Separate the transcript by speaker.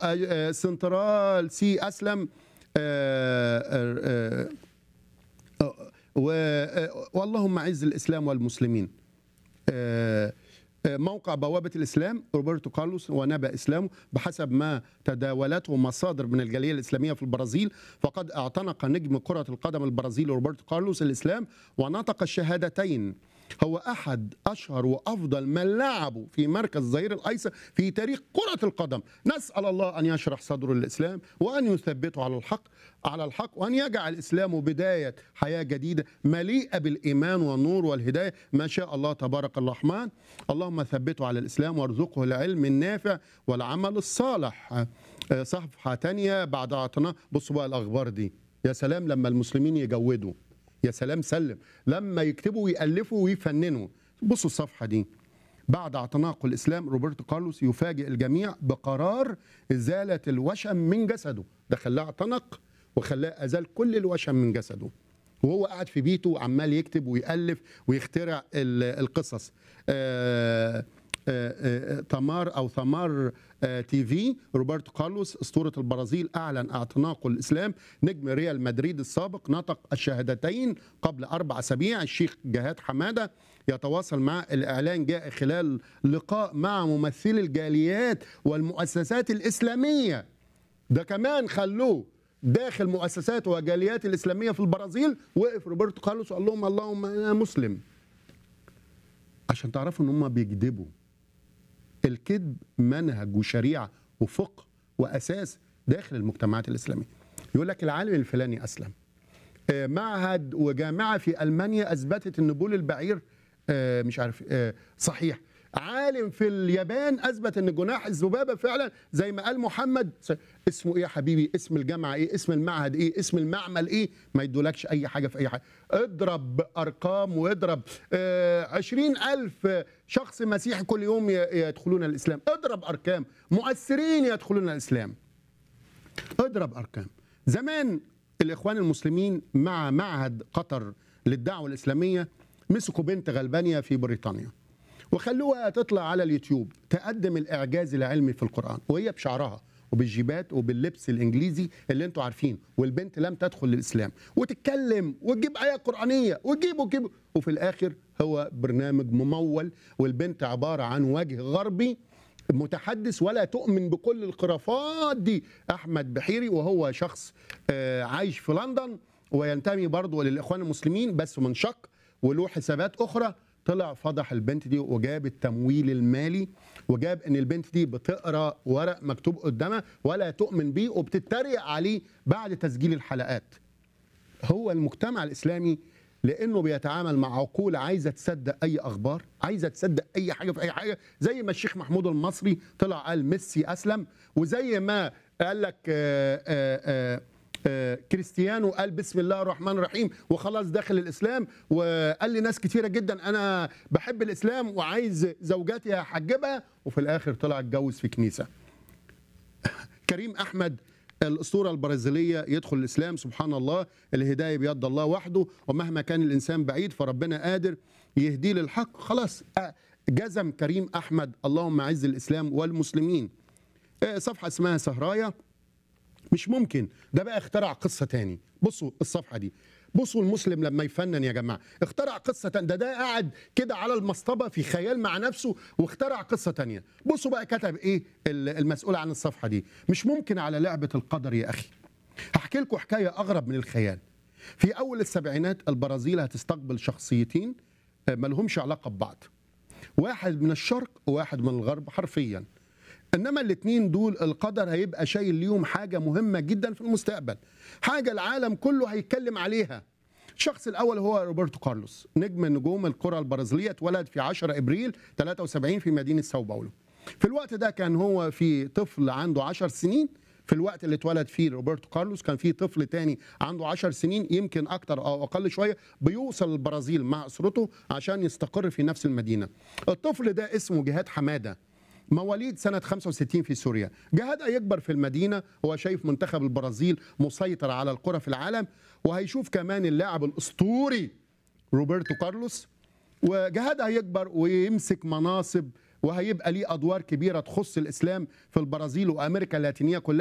Speaker 1: آه، سنترال سي اسلم آه، آه، آه، و- آه، واللهم اعز الاسلام والمسلمين آه، آه، موقع بوابة الإسلام روبرتو كارلوس ونبأ إسلامه بحسب ما تداولته مصادر من الجالية الإسلامية في البرازيل فقد اعتنق نجم كرة القدم البرازيلي روبرتو كارلوس الإسلام ونطق الشهادتين هو أحد أشهر وأفضل من لعبوا في مركز الظهير الأيسر في تاريخ كرة القدم نسأل الله أن يشرح صدره للإسلام وأن يثبته على الحق على الحق وأن يجعل الإسلام بداية حياة جديدة مليئة بالإيمان والنور والهداية ما شاء الله تبارك الرحمن اللهم ثبته على الإسلام وارزقه العلم النافع والعمل الصالح آه، صفحة تانية بعد اعتناء بصوا بقى الأخبار دي يا سلام لما المسلمين يجودوا يا سلام سلم لما يكتبوا ويألفوا ويفننوا بصوا الصفحة دي بعد اعتناق الإسلام روبرتو كارلوس يفاجئ الجميع بقرار إزالة الوشم من جسده ده خلاه اعتنق وخلاه أزال كل الوشم من جسده وهو قاعد في بيته عمال يكتب ويألف ويخترع ال- القصص آه، آه، آه، تمار او ثمار آه، تي في روبرتو كارلوس اسطوره البرازيل اعلن اعتناقه الاسلام نجم ريال مدريد السابق نطق الشهادتين قبل اربع اسابيع الشيخ جهاد حماده يتواصل مع الاعلان جاء خلال لقاء مع ممثلي الجاليات والمؤسسات الاسلاميه ده كمان خلوه داخل مؤسسات وجاليات الاسلاميه في البرازيل وقف روبرتو كارلوس وقال لهم اللهم انا مسلم عشان تعرفوا ان هم بيكذبوا الكذب منهج وشريعه وفقه واساس داخل المجتمعات الاسلاميه يقول لك العالم الفلاني اسلم آه، معهد وجامعه في المانيا اثبتت ان بول البعير آه، مش عارف آه، صحيح عالم في اليابان اثبت ان جناح الذبابه فعلا زي ما قال محمد س- اسمه ايه يا حبيبي اسم الجامعه ايه اسم المعهد ايه اسم المعمل ايه ما يدولكش اي حاجه في اي حاجه اضرب ارقام واضرب عشرين ألف شخص مسيحي كل يوم ي- يدخلون الاسلام اضرب ارقام مؤثرين يدخلون الاسلام اضرب ارقام زمان الاخوان المسلمين مع معهد قطر للدعوه الاسلاميه مسكوا بنت غلبانيه في بريطانيا وخلوها تطلع على اليوتيوب تقدم الاعجاز العلمي في القران وهي بشعرها وبالجيبات وباللبس الانجليزي اللي انتوا عارفين والبنت لم تدخل الاسلام وتتكلم وتجيب ايات قرانيه وتجيب وتجيب وفي الاخر هو برنامج ممول والبنت عباره عن وجه غربي متحدث ولا تؤمن بكل الخرافات دي احمد بحيري وهو شخص آه، عايش في لندن وينتمي برضه للاخوان المسلمين بس من شق وله حسابات اخرى طلع فضح البنت دي وجاب التمويل المالي وجاب ان البنت دي بتقرا ورق مكتوب قدامها ولا تؤمن بيه وبتتريق عليه بعد تسجيل الحلقات هو المجتمع الاسلامي لانه بيتعامل مع عقول عايزه تصدق اي اخبار عايزه تصدق اي حاجه في اي حاجه زي ما الشيخ محمود المصري طلع قال ميسي اسلم وزي ما قال لك آه، آه، آه، آه، كريستيانو قال بسم الله الرحمن الرحيم وخلاص داخل الاسلام وقال لي ناس كتيره جدا انا بحب الاسلام وعايز زوجاتي هحجبها وفي الاخر طلع اتجوز في كنيسه كريم احمد الاسطوره البرازيليه يدخل الاسلام سبحان الله الهدايه بيد الله وحده ومهما كان الانسان بعيد فربنا قادر يهديه للحق خلاص آه، جزم كريم احمد اللهم اعز الاسلام والمسلمين آه، صفحه اسمها سهرايه مش ممكن ده بقى اخترع قصة تاني بصوا الصفحة دي بصوا المسلم لما يفنن يا جماعة اخترع قصة تانية ده ده قاعد كده على المصطبة في خيال مع نفسه واخترع قصة تانية بصوا بقى كتب ايه ال- المسؤول عن الصفحة دي مش ممكن على لعبة القدر يا أخي هحكي لكم حكاية أغرب من الخيال في أول السبعينات البرازيل هتستقبل شخصيتين آه، ملهمش علاقة ببعض واحد من الشرق وواحد من الغرب حرفيا انما الاثنين دول القدر هيبقى شايل ليهم حاجه مهمه جدا في المستقبل حاجه العالم كله هيتكلم عليها الشخص الاول هو روبرتو كارلوس نجم نجوم الكره البرازيليه اتولد في 10 ابريل 73 في مدينه ساو باولو في الوقت ده كان هو في طفل عنده 10 سنين في الوقت اللي اتولد فيه روبرتو كارلوس كان في طفل تاني عنده 10 سنين يمكن اكتر او اقل شويه بيوصل البرازيل مع اسرته عشان يستقر في نفس المدينه الطفل ده اسمه جهاد حماده مواليد سنة 65 في سوريا جهاد هيكبر في المدينة هو شايف منتخب البرازيل مسيطر على الكرة في العالم وهيشوف كمان اللاعب الأسطوري روبرتو كارلوس وجهاد هيكبر ويمسك مناصب وهيبقى ليه ادوار كبيره تخص الاسلام في البرازيل وامريكا اللاتينيه كلها